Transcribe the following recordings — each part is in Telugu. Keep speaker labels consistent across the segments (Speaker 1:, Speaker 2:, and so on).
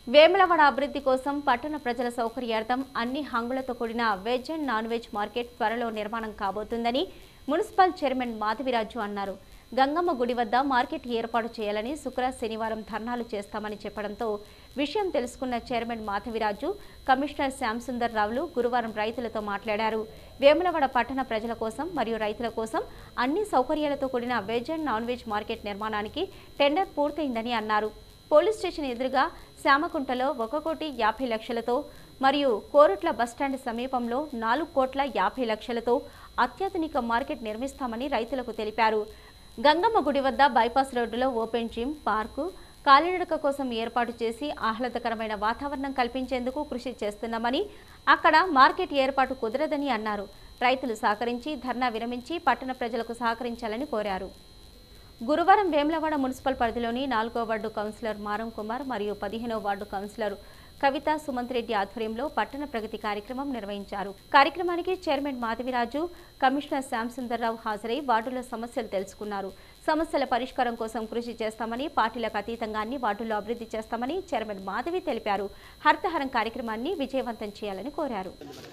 Speaker 1: వేములవాడ అభివృద్ధి కోసం పట్టణ ప్రజల సౌకర్యార్థం అన్ని హంగులతో కూడిన veg and non veg market త్వరలో నిర్మాణం కాబోతుందని మున్సిపల్ చైర్మన్ మాధవిరాజు అన్నారు గంగమ్మ గుడి వద్ద మార్కెట్ ఏర్పాటు చేయాలని శుక్ర శనివారం ధర్నాలు చేస్తామని చెప్పడంతో విషయం తెలుసుకున్న చైర్మన్ మాధవిరాజు కమిషనర్ శ్యాంసుందర్ రావులు గురువారం రైతులతో మాట్లాడారు వేములవాడ పట్టణ ప్రజల కోసం మరియు రైతుల కోసం అన్ని సౌకర్యాలతో కూడిన veg and non veg market నిర్మాణానికి టెండర్ పూర్తయిందని అన్నారు పోలీస్ స్టేషన్ ఎదురుగా శ్యామకుంటలో ఒక కోటి యాభై లక్షలతో మరియు కోరుట్ల బస్టాండ్ సమీపంలో నాలుగు కోట్ల యాభై లక్షలతో అత్యాధునిక మార్కెట్ నిర్మిస్తామని రైతులకు తెలిపారు గంగమ్మ గుడి వద్ద బైపాస్ రోడ్డులో ఓపెన్ జిమ్ పార్కు కాలినడక కోసం ఏర్పాటు చేసి ఆహ్లాదకరమైన వాతావరణం కల్పించేందుకు కృషి చేస్తున్నామని అక్కడ మార్కెట్ ఏర్పాటు కుదరదని అన్నారు రైతులు సహకరించి ధర్నా విరమించి పట్టణ ప్రజలకు సహకరించాలని కోరారు గురువారం వేములవాడ మున్సిపల్ పరిధిలోని నాలుగో వార్డు కౌన్సిలర్ మారం కుమార్ మరియు పదిహేనో వార్డు కౌన్సిలర్ కవిత సుమంత్ రెడ్డి ఆధ్వర్యంలో పట్టణ ప్రగతి కార్యక్రమం నిర్వహించారు కార్యక్రమానికి చైర్మన్ మాధవిరాజు కమిషనర్ శ్యాంసుందర్రావు హాజరై వార్డుల సమస్యలు తెలుసుకున్నారు సమస్యల పరిష్కారం కోసం కృషి చేస్తామని పార్టీలకు అతీతంగా అన్ని వార్డుల్లో అభివృద్ధి చేస్తామని చైర్మన్ మాధవి తెలిపారు హర్తహరం కార్యక్రమాన్ని విజయవంతం చేయాలని కోరారు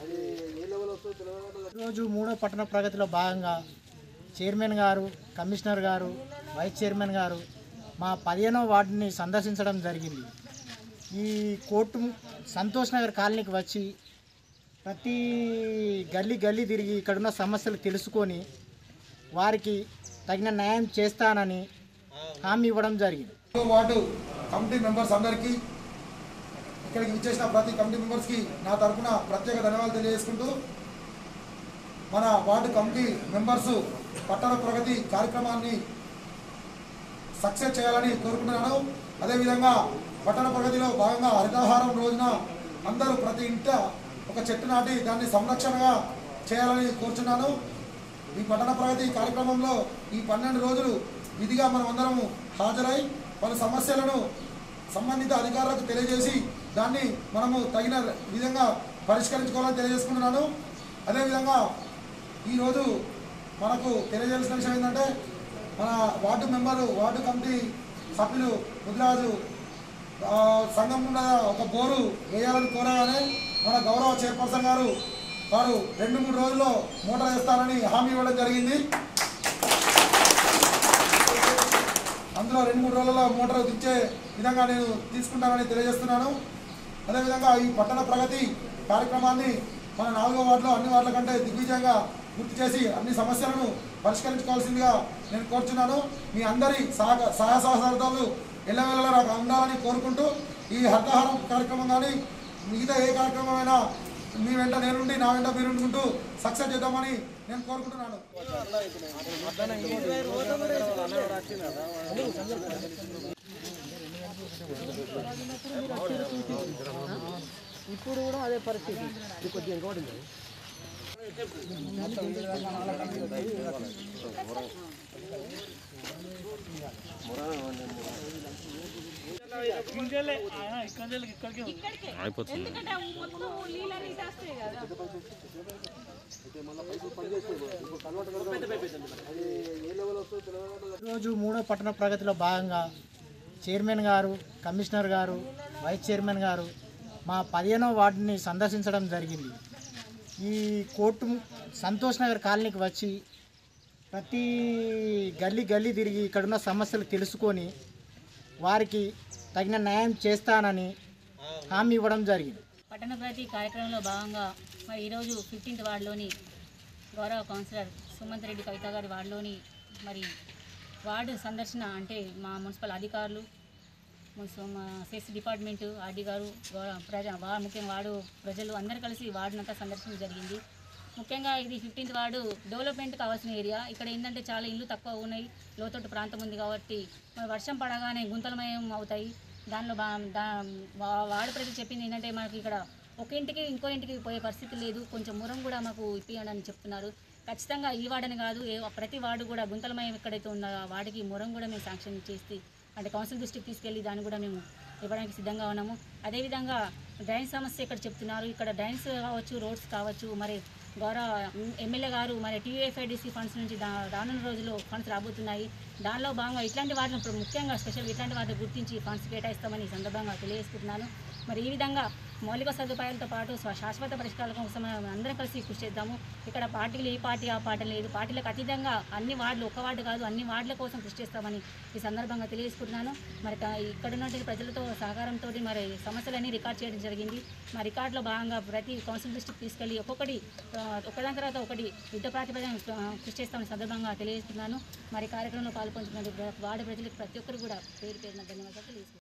Speaker 2: రోజు మూడో పట్టణ ప్రగతిలో భాగంగా చైర్మన్ గారు కమిషనర్ గారు వైస్ చైర్మన్ గారు మా పదిహేనో వార్డుని సందర్శించడం జరిగింది ఈ కోర్టు సంతోష్ నగర్ కాలనీకి వచ్చి ప్రతి గల్లీ గల్లీ తిరిగి ఇక్కడున్న సమస్యలు తెలుసుకొని వారికి తగిన న్యాయం చేస్తానని హామీ ఇవ్వడం జరిగింది
Speaker 3: వార్డు కమిటీ మెంబర్స్ అందరికీ ఇక్కడికి విచ్చేసిన ప్రతి కమిటీ మెంబర్స్కి నా తరఫున ప్రత్యేక ధన్యవాదాలు తెలియజేసుకుంటూ మన వార్డు కమిటీ మెంబర్స్ పట్టణ ప్రగతి కార్యక్రమాన్ని సక్సెస్ చేయాలని కోరుకుంటున్నాను అదేవిధంగా పట్టణ ప్రగతిలో భాగంగా హరితహారం రోజున అందరూ ప్రతి ఇంట ఒక చెట్టు నాటి దాన్ని సంరక్షణగా చేయాలని కోరుచున్నాను ఈ పట్టణ ప్రగతి కార్యక్రమంలో ఈ పన్నెండు రోజులు విధిగా మనం అందరము హాజరై పలు సమస్యలను సంబంధిత అధికారులకు తెలియజేసి దాన్ని మనము తగిన విధంగా పరిష్కరించుకోవాలని తెలియజేసుకుంటున్నాను అదేవిధంగా ఈరోజు మనకు తెలియజేయాల్సిన విషయం ఏంటంటే మన వార్డు మెంబరు వార్డు కమిటీ సభ్యులు ముదిరాజు ఆ, సంఘం గుండా ఒక బోరు వేయాలని కోరగానే మన గౌరవ చైర్పర్సన్ గారు వారు రెండు మూడు రోజుల్లో మోటార్ వేస్తారని హామీ ఇవ్వడం జరిగింది అందులో రెండు మూడు రోజుల్లో మోటార్ దించే విధంగా నేను తీసుకుంటానని తెలియజేస్తున్నాను అదేవిధంగా ఈ పట్టణ ప్రగతి కార్యక్రమాన్ని మన నాలుగో వార్డులో అన్ని వార్డుల కంటే దిగ్విజయంగా పూర్తి చేసి అన్ని సమస్యలను పరిష్కరించుకోవాల్సిందిగా నేను కోరుచున్నాను మీ అందరి సహ సహాయ సహకారాలు ఎల్లవేళలా నాకు ఉండాలని కోరుకుంటూ ఈ హర్తహారం కార్యక్రమం కానీ మిగతా ఏ కార్యక్రమమైనా మీ వెంట నేనుండి నా వెంట మీరు ఉండుకుంటూ సక్సెస్ చేద్దామని నేను కోరుకుంటున్నాను
Speaker 2: రోజు మూడో పట్టణ ప్రగతిలో భాగంగా చైర్మన్ గారు కమిషనర్ గారు వైస్ చైర్మన్ గారు మా పదిహేనో వార్డుని సందర్శించడం జరిగింది ఈ కోర్టు సంతోష్ నగర్ కాలనీకి వచ్చి ప్రతి గల్లీ గల్లీ తిరిగి ఇక్కడున్న సమస్యలు తెలుసుకొని వారికి తగిన న్యాయం చేస్తానని హామీ ఇవ్వడం జరిగింది
Speaker 4: పట్టణ ప్రగతి కార్యక్రమంలో భాగంగా మరి ఈరోజు ఫిఫ్టీన్త్ వార్డులోని గౌరవ కౌన్సిలర్ సుమంత్ రెడ్డి కవిత గారి వార్డులోని మరి వార్డు సందర్శన అంటే మా మున్సిపల్ అధికారులు మున్సి- మా సెస్ డిపార్ట్మెంటు ఆర్డీ గారు గౌరవ ప్రజ వా ముఖ్యంగా వార్డు ప్రజలు అందరూ కలిసి వార్డునంతా సందర్శన జరిగింది ముఖ్యంగా ఇది ఫిఫ్టీన్త్ వార్డు డెవలప్మెంట్ కావాల్సిన ఏరియా ఇక్కడ ఏంటంటే చాలా ఇల్లు తక్కువ ఉన్నాయి లోతట్టు ప్రాంతం ఉంది కాబట్టి మరి వర్షం పడగానే గుంతలమయం అవుతాయి దానిలో బా దా వా- వార్డు ప్రజలు చెప్పింది ఏంటంటే మనకి ఇక్కడ ఒక ఇంటికి ఇంకో ఇంటికి పోయే పరిస్థితి లేదు కొంచెం మురం కూడా మాకు ఇప్పియండి అని చెప్తున్నారు ఖచ్చితంగా ఈ వార్డని కాదు ఏ ప్రతి వార్డు కూడా గుంతలమయం ఎక్కడైతే ఉందో ఆ వార్డుకి మురం కూడా మేము శాంక్షన్ చేసి అంటే కౌన్సిల్ దృష్టికి తీసుకెళ్ళి దాన్ని కూడా మేము ఇవ్వడానికి సిద్ధంగా ఉన్నాము అదేవిధంగా డ్రైన్ సమస్య ఇక్కడ చెప్తున్నారు ఇక్కడ డ్రైన్స్ కావచ్చు రోడ్స్ కావచ్చు మరి గౌరవ ఎమ్మెల్యే గారు మరి టీయూఎఫ్ఐడిసి ఫండ్స్ నుంచి దా రానున్న రోజుల్లో ఫండ్స్ రాబోతున్నాయి దానిలో భాగంగా ఇట్లాంటి వాటిని ఇప్పుడు ముఖ్యంగా స్పెషల్ ఇట్లాంటి వాటిని గుర్తించి ఫండ్స్ కేటాయిస్తామని ఈ సందర్భంగా తెలియజేసుకుంటున్నాను మరి ఈ విధంగా మౌలిక సదుపాయాలతో పాటు స్వ- శాశ్వత పరిష్కారాల కోసం మనం అందరం కలిసి కృషి చేద్దాము ఇక్కడ పార్టీలు ఈ పార్టీ ఆ పార్టీ లేదు పార్టీలకు అతీతంగా అన్ని వార్డులు ఒక వార్డు కాదు అన్ని వార్డుల కోసం కృషి చేస్తామని ఈ సందర్భంగా తెలియజేసుకుంటున్నాను మరి కా- ఇక్కడ ఉన్నటువంటి ప్రజలతో సహకారంతో మరి సమస్యలన్నీ రికార్డ్ చేయడం జరిగింది మా రికార్డులో భాగంగా ప్రతి కౌన్సిల్ దృష్టికి తీసుకెళ్ళి ఒక్కొక్కటి ఆ, ఒకదాని తర్వాత ఒకటి యుద్ధ ప్రాతిపదికన ఆ, కృషి చేస్తామని సందర్భంగా తెలియజేస్తున్నాను మరి కార్యక్రమంలో పాల్పంచుకున్న వార్డు ప్రజలకు ప్రతి ఒక్కరు కూడా పేరు పేరున ధన్యవాదాలు తెలియజేస్తున్నాను